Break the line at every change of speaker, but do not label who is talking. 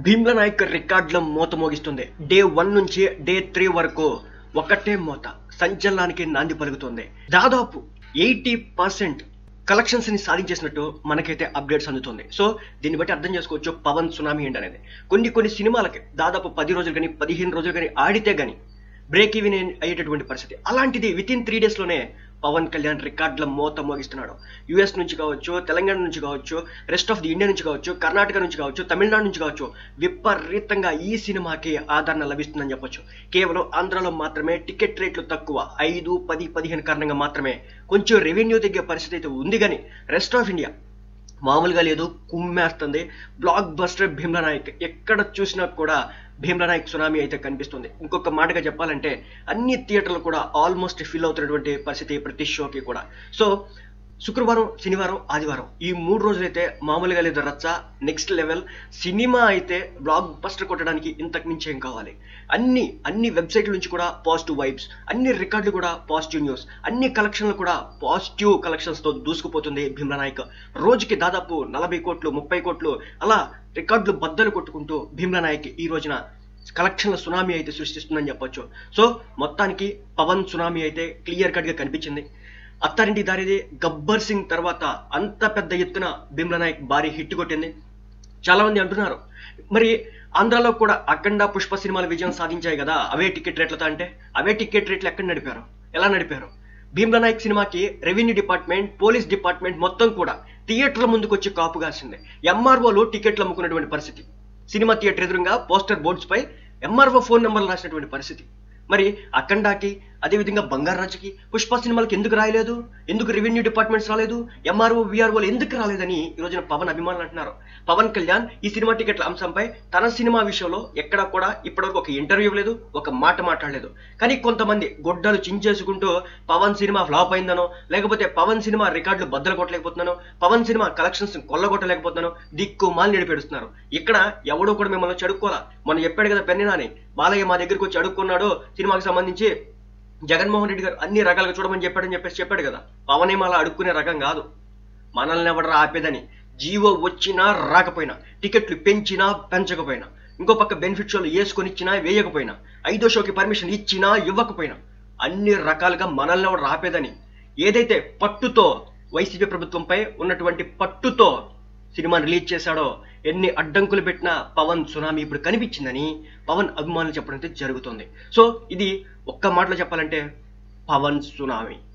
భీమ్ల నాయక్ రికార్డుల మూత మోగిస్తుంది డే వన్ నుంచి డే త్రీ వరకు ఒకటే మూత సంచలనానికి నాంది పలుకుతుంది దాదాపు ఎయిటీ పర్సెంట్ కలెక్షన్స్ ని సాధించేసినట్టు మనకైతే అప్డేట్స్ అందుతుంది సో దీన్ని బట్టి అర్థం చేసుకోవచ్చు పవన్ సునామీ ఏంటి అనేది కొన్ని కొన్ని సినిమాలకి దాదాపు పది రోజులు కానీ పదిహేను రోజులు కానీ ఆడితే కానీ బ్రేక్ ఈవెన్ అయ్యేటటువంటి పరిస్థితి అలాంటిది విత్ ఇన్ త్రీ డేస్ లోనే పవన్ కళ్యాణ్ రికార్డుల మోత మోగిస్తున్నాడు యుఎస్ నుంచి కావచ్చు తెలంగాణ నుంచి కావచ్చు రెస్ట్ ఆఫ్ ది ఇండియా నుంచి కావచ్చు కర్ణాటక నుంచి కావచ్చు తమిళనాడు నుంచి కావచ్చు విపరీతంగా ఈ సినిమాకి ఆదరణ లభిస్తుందని చెప్పొచ్చు కేవలం ఆంధ్రాలో మాత్రమే టికెట్ రేట్లు తక్కువ ఐదు పది పదిహేను కారణంగా మాత్రమే కొంచెం రెవెన్యూ తగ్గే పరిస్థితి అయితే ఉంది కానీ రెస్ట్ ఆఫ్ ఇండియా మామూలుగా లేదు కుమ్మేస్తుంది బ్లాక్ బస్టర్ భీమ్లా నాయక్ ఎక్కడ చూసినా కూడా భీమ్లా నాయక్ సునామీ అయితే కనిపిస్తుంది ఇంకొక మాటగా చెప్పాలంటే అన్ని థియేటర్లు కూడా ఆల్మోస్ట్ ఫిల్ అవుతున్నటువంటి పరిస్థితి ప్రతి షోకి కూడా సో శుక్రవారం శనివారం ఆదివారం ఈ మూడు రోజులైతే మామూలుగా లేదు రచ్చ నెక్స్ట్ లెవెల్ సినిమా అయితే బ్లాక్ బస్టర్ కొట్టడానికి ఇంతకు మించి ఏం కావాలి అన్ని అన్ని వెబ్సైట్ల నుంచి కూడా పాజిటివ్ వైబ్స్ అన్ని రికార్డులు కూడా పాజిటివ్ న్యూస్ అన్ని కలెక్షన్లు కూడా పాజిటివ్ కలెక్షన్స్ తో దూసుకుపోతుంది భీమ్లా నాయక్ రోజుకి దాదాపు నలభై కోట్లు ముప్పై కోట్లు అలా రికార్డులు బద్దలు కొట్టుకుంటూ భీమ్లా నాయక్ ఈ రోజున కలెక్షన్ల సునామీ అయితే సృష్టిస్తుందని చెప్పొచ్చు సో మొత్తానికి పవన్ సునామీ అయితే క్లియర్ కట్ గా కనిపించింది అత్తారింటి దారిది గబ్బర్ సింగ్ తర్వాత అంత పెద్ద ఎత్తున భీమ్లా నాయక్ భారీ హిట్ కొట్టింది చాలా మంది అంటున్నారు మరి ఆంధ్రాలో కూడా అఖండ పుష్ప సినిమాలు విజయం సాధించాయి కదా అవే టికెట్ రేట్లతో అంటే అవే టికెట్ రేట్లు ఎక్కడ నడిపారు ఎలా నడిపారు భీమ్లా నాయక్ సినిమాకి రెవెన్యూ డిపార్ట్మెంట్ పోలీస్ డిపార్ట్మెంట్ మొత్తం కూడా థియేటర్ల ముందుకు వచ్చి కాపు కాసింది ఎంఆర్ఓలు టికెట్లు అమ్ముకున్నటువంటి పరిస్థితి సినిమా థియేటర్ ఎదురుగా పోస్టర్ బోర్డ్స్ పై ఎంఆర్ఓ ఫోన్ నెంబర్లు రాసినటువంటి పరిస్థితి మరి అఖండాకి అదేవిధంగా బంగారాజుకి పుష్ప సినిమాలకు ఎందుకు రాయలేదు ఎందుకు రెవెన్యూ డిపార్ట్మెంట్స్ రాలేదు ఎంఆర్ఓ విఆర్ఓలు ఎందుకు రాలేదని ఈ రోజున పవన్ అభిమానులు అంటున్నారు పవన్ కళ్యాణ్ ఈ సినిమా టికెట్ల అంశంపై తన సినిమా విషయంలో ఎక్కడ కూడా ఇప్పటివరకు ఒక ఇంటర్వ్యూ లేదు ఒక మాట మాట్లాడలేదు కానీ కొంతమంది గొడ్డలు చించేసుకుంటూ పవన్ సినిమా ఫ్లాప్ అయిందనో లేకపోతే పవన్ సినిమా రికార్డులు బద్దలు కొట్టలేకపోతున్నానో పవన్ సినిమా కలెక్షన్స్ కొల్లగొట్టలేకపోతున్నానో దిక్కు మాలి నడిపేడుస్తున్నారు ఇక్కడ ఎవడో కూడా మిమ్మల్ని చడుక్కోవాలా మొన్న చెప్పాడు కదా పెన్నినాని బాలయ్య మా దగ్గరికి వచ్చి అడుక్కున్నాడు సినిమాకి సంబంధించి జగన్మోహన్ రెడ్డి గారు అన్ని రకాలుగా చూడమని చెప్పాడని చెప్పేసి చెప్పాడు కదా పవన్ ఏం అలా అడుక్కునే రకం కాదు మనల్ని ఎవడరా ఆపేదని జీవో వచ్చినా రాకపోయినా టికెట్లు పెంచినా పెంచకపోయినా ఇంకో పక్క బెనిఫిట్ షోలు వేసుకొని ఇచ్చినా వేయకపోయినా ఐదో షోకి పర్మిషన్ ఇచ్చినా ఇవ్వకపోయినా అన్ని రకాలుగా మనల్ని ఎవడు ఆపేదని ఏదైతే పట్టుతో వైసీపీ ప్రభుత్వంపై ఉన్నటువంటి పట్టుతో సినిమాని రిలీజ్ చేశాడో ఎన్ని అడ్డంకులు పెట్టినా పవన్ సునామీ ఇప్పుడు కనిపించిందని పవన్ అభిమానులు చెప్పడం అయితే జరుగుతుంది సో ఇది ఒక్క మాటలో చెప్పాలంటే పవన్ సునామీ